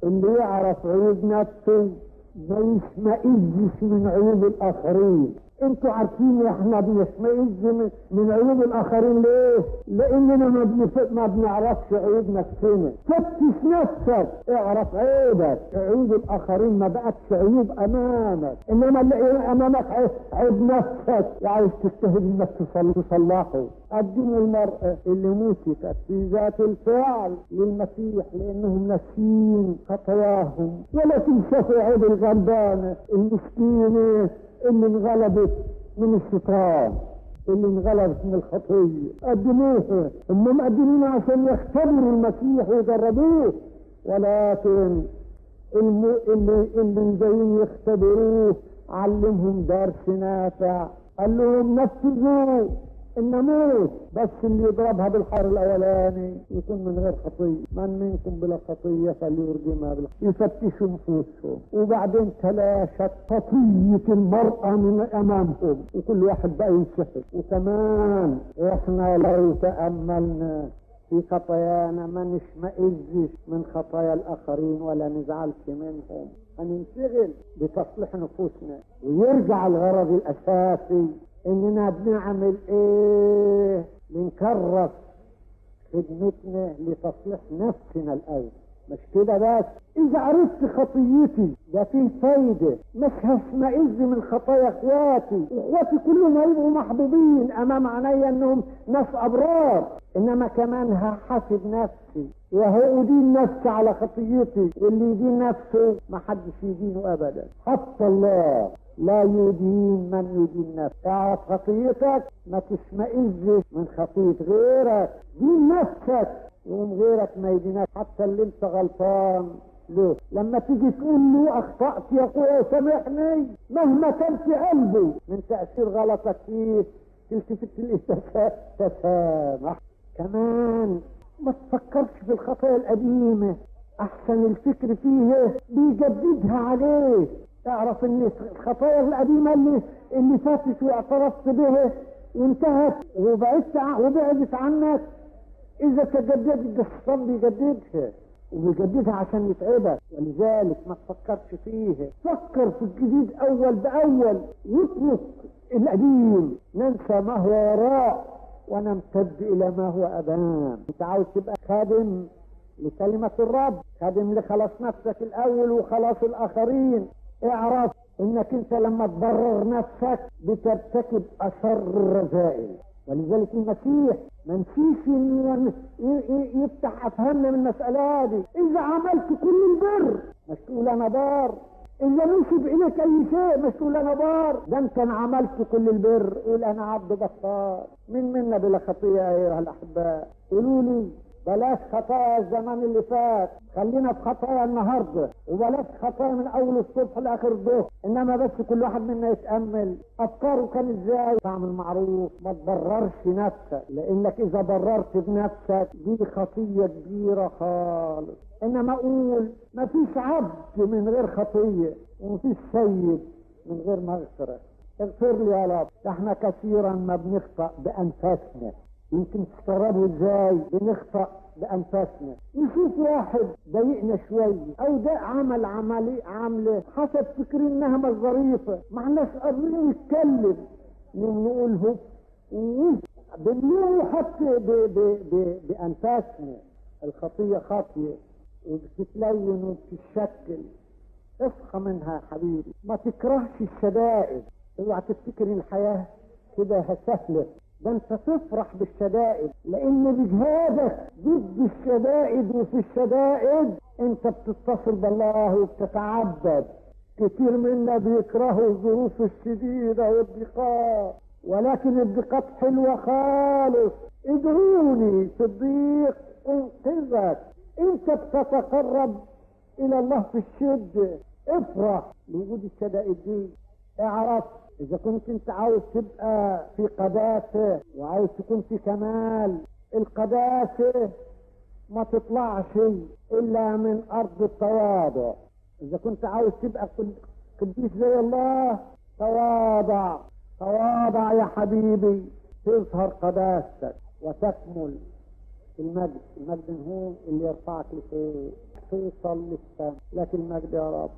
اللي يعرف عيوب نفسه ما يشمئزش من عيوب الاخرين انتوا عارفين احنا بنشمئز من, من عيوب الاخرين ليه؟ لاننا ما, بنف... ما بنعرفش عيوب نفسنا فتش نفسك اعرف عيبك عيوب الاخرين ما بقتش عيوب امامك انما اللي امامك عيب, عيب نفسك عايز تجتهد انك تصلحه قدموا المرأة اللي موتت في ذات الفعل للمسيح لانهم ناسين خطاياهم ولا تنسوا عيب الغلبانة المسكينة اللي انغلبت من الشيطان اللي انغلبت من الخطية قدموها هم مقدمين عشان يختبروا المسيح ويجربوه ولكن الم... اللي اللي جايين يختبروه علمهم درس نافع قال لهم نفذوا الناموس بس اللي يضربها بالحر الاولاني يكون من غير خطيه من منكم بلا خطيه فليرجمها بالحر يفتشوا نفوسهم وبعدين تلاشت خطيه المراه من امامهم وكل واحد بقى ينسحب وكمان احنا لو تاملنا في خطايانا ما نشمئزش من خطايا الاخرين ولا نزعلش منهم هننشغل بتصليح نفوسنا ويرجع الغرض الاساسي اننا بنعمل ايه بنكرس خدمتنا لتصليح نفسنا الاول مش كده بس اذا عرفت خطيتي ده فيه فايدة مش هشمئز من خطايا اخواتي اخواتي كلهم هيبقوا محبوبين امام عينيا انهم ناس ابرار انما كمان هحاسب نفسي وهو ادين نفسي على خطيتي واللي يدين نفسه ما حدش يدينه ابدا حتى الله لا يدين من يدين نفسه اعرف خطيتك ما تشمئزش من خطية غيرك دين نفسك يوم غيرك ما يدينك حتى اللي انت غلطان ليه؟ لما تيجي تقول له اخطأت يا اخويا سامحني مهما كان في قلبه من تأثير غلطك فيه تلتفت ليه تسامح كمان ما تفكرش في الخطايا القديمة احسن الفكر فيه بيجددها عليه اعرف ان الخطايا القديمة اللي اللي فاتت واعترفت بها وانتهت وبعدت وبعدت عنك اذا تجددت ده الشيطان بيجددها وبيجددها عشان يتعبك ولذلك ما تفكرش فيها فكر في الجديد اول باول واترك القديم ننسى ما هو وراء ونمتد الى ما هو امام انت عاوز تبقى خادم لكلمة الرب خادم لخلاص نفسك الاول وخلاص الاخرين اعرف انك انت لما تبرر نفسك بترتكب اشر الرذائل ولذلك المسيح ما نسيش انه يفتح افهامنا من المسألة دي اذا عملت كل البر مش تقول انا بار اذا نسب اليك اي شيء مش تقول انا بار ده انت انا عملت كل البر قول انا عبد بطال من منا بلا خطيئة ايها الاحباء قولوا لي بلاش خطايا الزمان اللي فات خلينا في خطايا النهارده وبلاش خطايا من اول الصبح لاخر الظهر انما بس كل واحد منا يتامل افكاره كان ازاي تعمل معروف ما تبررش نفسك لانك اذا بررت بنفسك دي خطيه كبيره خالص انما اقول ما فيش عبد من غير خطيه وما فيش سيد من غير مغفره اغفر لي يا رب احنا كثيرا ما بنخطأ بانفاسنا يمكن تستغربوا ازاي بنخطأ بانفاسنا نشوف واحد ضايقنا شوية او ده عمل عملي عاملة حسب فكري انها مش ظريفة ما احناش قادرين نتكلم نقول هو بنقول حتى بانفاسنا الخطية خاطية وبتتلون وبتتشكل اصحى منها يا حبيبي ما تكرهش الشدائد اوعى تفتكر الحياة كده سهلة ده انت تفرح بالشدائد لان بجهادك ضد الشدائد وفي الشدائد انت بتتصل بالله وبتتعبد كتير منا بيكرهوا الظروف الشديدة والضيقات ولكن الضيقات حلوة خالص ادعوني في الضيق انقذك انت بتتقرب الى الله في الشدة افرح بوجود الشدائد دي اعرف اذا كنت انت عاوز تبقى في قداسة وعاوز تكون في كمال القداسة ما تطلعش الا من ارض التواضع اذا كنت عاوز تبقى قديس زي الله تواضع تواضع يا حبيبي تظهر قداستك وتكمل المجد المجد هو اللي يرفعك لفوق توصل للسما لكن المجد يا رب